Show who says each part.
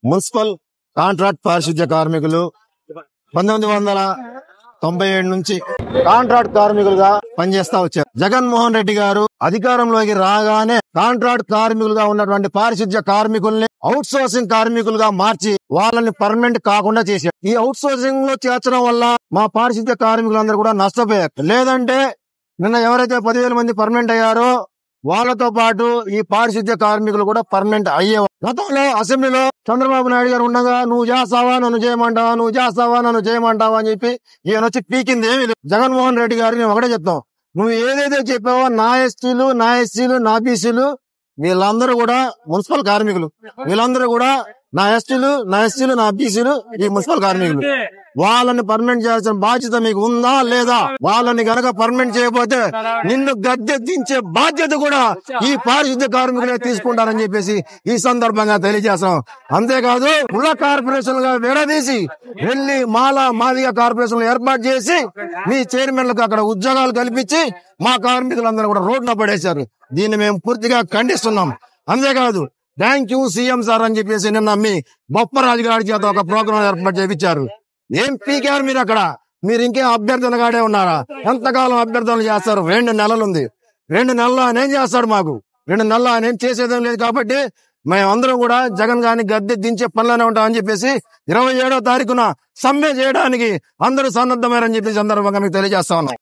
Speaker 1: municipal contract పారిశుద్ధ్య కార్మికులు పంతొమ్మిది వందల తొంభై ఏడు నుంచి కాంట్రాక్ట్ కార్మికులుగా పనిచేస్తా వచ్చారు జగన్మోహన్ రెడ్డి గారు అధికారంలోకి రాగానే కాంట్రాక్ట్ కార్మికులుగా ఉన్నటువంటి పారిశుద్ధ్య కార్మికుల్ని అవుట్ సోర్సింగ్ కార్మికులుగా మార్చి వాళ్ళని పర్మనెంట్ కాకుండా చేశారు ఈ అవుట్ సోర్సింగ్ లో చేర్చడం వల్ల మా పారిశుద్ధ్య కార్మికులందరూ కూడా నష్టపోయారు లేదంటే నిన్న ఎవరైతే పదివేల మంది పర్మనెంట్ అయ్యారో వాళ్ళతో పాటు ఈ పారిశుద్ధ్య కార్మికులు కూడా పర్మనెంట్ అయ్యేవారు గతంలో అసెంబ్లీలో చంద్రబాబు నాయుడు గారు ఉండగా నువ్వు చేస్తావా నన్ను చేయమంటావా నువ్వు చేస్తావా నన్ను చేయమంటావా అని చెప్పి ఈయన వచ్చి పీకింది ఏమీ లేదు జగన్మోహన్ రెడ్డి గారు నేను ఒకటే చెప్తాం నువ్వు ఏదైతే చెప్పావో నా ఎస్టీలు నా ఎస్సీలు నా బీసీలు వీళ్ళందరూ కూడా మున్సిపల్ కార్మికులు వీళ్ళందరూ కూడా నా ఎస్టీలు నా ఎస్సీలు నా బీసీలు ఈ మున్సిపల్ కార్మికులు వాళ్ళని పర్మనెంట్ చేయాల్సిన బాధ్యత మీకు ఉందా లేదా వాళ్ళని గనక పర్మనెంట్ చేయకపోతే నిన్ను గద్దె దించే బాధ్యత కూడా ఈ పారిశుద్ధ్య కార్మికులే తీసుకుంటారని చెప్పేసి ఈ సందర్భంగా తెలియజేస్తాం అంతేకాదు కుల కార్పొరేషన్ గా విడదీసి వెళ్లి మాల మాదిగ కార్పొరేషన్ ఏర్పాటు చేసి మీ చైర్మన్లకు అక్కడ ఉద్యోగాలు కల్పించి మా కార్మికులందరూ కూడా రోడ్డున పడేశారు దీన్ని మేము పూర్తిగా ఖండిస్తున్నాం అంతేకాదు థ్యాంక్ యూ సీఎం సార్ అని చెప్పేసి నిన్న మీ బొప్పరాజు గారి చేత ఒక ప్రోగ్రాం ఏర్పాటు చేయించారు ఏం పీకారు మీరు అక్కడ మీరు ఇంకేం అభ్యర్థనగాడే ఉన్నారా ఎంతకాలం అభ్యర్థనలు చేస్తారు రెండు నెలలు ఉంది రెండు నెలలు ఆయన ఏం చేస్తాడు మాకు రెండు నెలలు ఆయన ఏం చేసేదేం లేదు కాబట్టి మేమందరం కూడా జగన్ గారిని గద్దె దించే పనిలోనే ఉంటామని చెప్పేసి ఇరవై ఏడో తారీఖున సమ్మె చేయడానికి అందరూ సన్నద్ధమైరని చెప్పేసి సందర్భంగా మీకు తెలియజేస్తా ఉన్నాం